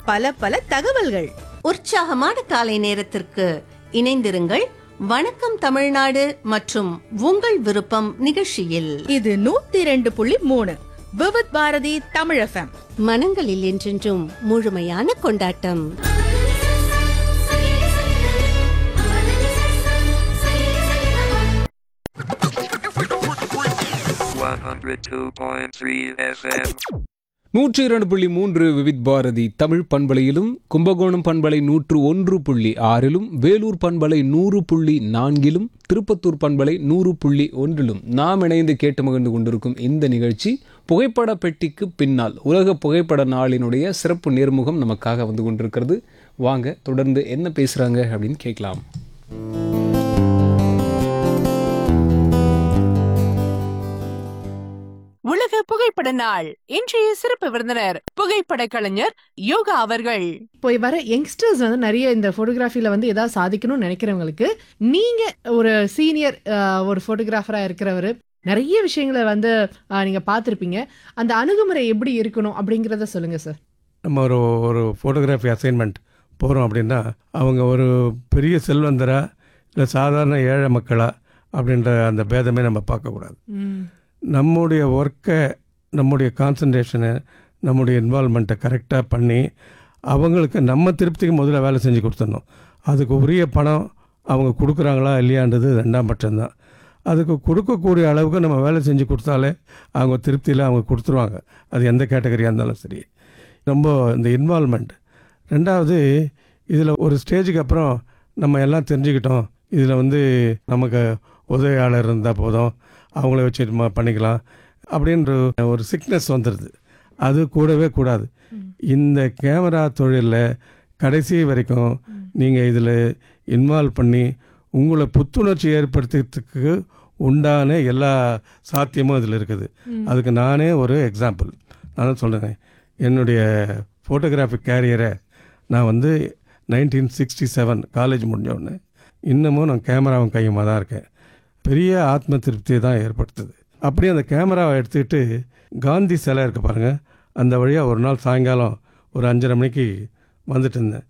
பல பல தகவல்கள் உற்சாகமான காலை நேரத்திற்கு இணைந்திருங்கள் வணக்கம் தமிழ்நாடு மற்றும் உங்கள் விருப்பம் நிகழ்ச்சியில் இது நூத்தி ரெண்டு புள்ளி மூணு விவித் பாரதி தமிழ் எஃப்எம் மனங்களில் என்றென்றும் முழுமையான கொண்டாட்டம் 102.3 FM. நூற்றி இரண்டு புள்ளி மூன்று விவித் பாரதி தமிழ் பண்பலையிலும் கும்பகோணம் பண்பலை நூற்று ஒன்று புள்ளி ஆறிலும் வேலூர் பண்பலை நூறு புள்ளி நான்கிலும் திருப்பத்தூர் பண்பலை நூறு புள்ளி ஒன்றிலும் நாம் இணைந்து கேட்டு மகிழ்ந்து கொண்டிருக்கும் இந்த நிகழ்ச்சி புகைப்பட பெட்டிக்கு பின்னால் உலக புகைப்பட நாளினுடைய சிறப்பு நேர்முகம் நமக்காக வந்து கொண்டிருக்கிறது வாங்க தொடர்ந்து என்ன பேசுகிறாங்க அப்படின்னு கேட்கலாம் உலக புகைப்பட நாள் இன்றைய சிறப்பு விருந்தினர் புகைப்பட கலைஞர் யோகா அவர்கள் போய் வர யங்ஸ்டர்ஸ் வந்து நிறைய இந்த ஃபோட்டோகிராஃபில வந்து ஏதாவது சாதிக்கணும்னு நினைக்கிறவங்களுக்கு நீங்க ஒரு சீனியர் ஒரு ஃபோட்டோகிராஃபரா இருக்கிறவர் நிறைய விஷயங்களை வந்து அஹ், நீங்க பார்த்துருப்பீங்க அந்த அணுகுமுறை எப்படி இருக்கணும் அப்படிங்கறத சொல்லுங்க சார் நம்ம ஒரு ஒரு ஃபோட்டோகிராஃபி அசைன்மெண்ட் போகிறோம் அப்படின்னா அவங்க ஒரு பெரிய செல்வந்தரா இல்லை சாதாரண ஏழை மக்களா அப்படின்ற அந்த பேதமே நம்ம பார்க்கக்கூடாது நம்முடைய ஒர்க்கை நம்முடைய கான்சன்ட்ரேஷனை நம்முடைய இன்வால்மெண்ட்டை கரெக்டாக பண்ணி அவங்களுக்கு நம்ம திருப்திக்கு முதல்ல வேலை செஞ்சு கொடுத்துடணும் அதுக்கு உரிய பணம் அவங்க கொடுக்குறாங்களா இல்லையான்றது ரெண்டாம் பட்சம்தான் அதுக்கு கொடுக்கக்கூடிய அளவுக்கு நம்ம வேலை செஞ்சு கொடுத்தாலே அவங்க திருப்தியில் அவங்க கொடுத்துருவாங்க அது எந்த கேட்டகரியாக இருந்தாலும் சரி ரொம்ப இந்த இன்வால்மெண்ட் ரெண்டாவது இதில் ஒரு ஸ்டேஜுக்கு அப்புறம் நம்ம எல்லாம் தெரிஞ்சுக்கிட்டோம் இதில் வந்து நமக்கு உதவியாளர் இருந்தால் போதும் அவங்கள வச்சு நம்ம பண்ணிக்கலாம் அப்படின்ற ஒரு சிக்னஸ் வந்துடுது அது கூடவே கூடாது இந்த கேமரா தொழிலில் கடைசி வரைக்கும் நீங்கள் இதில் இன்வால்வ் பண்ணி உங்களை புத்துணர்ச்சி ஏற்படுத்துறதுக்கு உண்டான எல்லா சாத்தியமும் இதில் இருக்குது அதுக்கு நானே ஒரு எக்ஸாம்பிள் நான் சொல்கிறேன் என்னுடைய ஃபோட்டோகிராஃபிக் கேரியரை நான் வந்து நைன்டீன் சிக்ஸ்டி செவன் காலேஜ் முடிஞ்சோடனே இன்னமும் நான் கேமராவும் கையுமா தான் இருக்கேன் பெரிய ஆத்ம திருப்தியை தான் ஏற்படுத்துது அப்படியே அந்த கேமராவை எடுத்துக்கிட்டு காந்தி சிலை இருக்கு பாருங்கள் அந்த வழியாக ஒரு நாள் சாயங்காலம் ஒரு அஞ்சரை மணிக்கு வந்துட்டு இருந்தேன்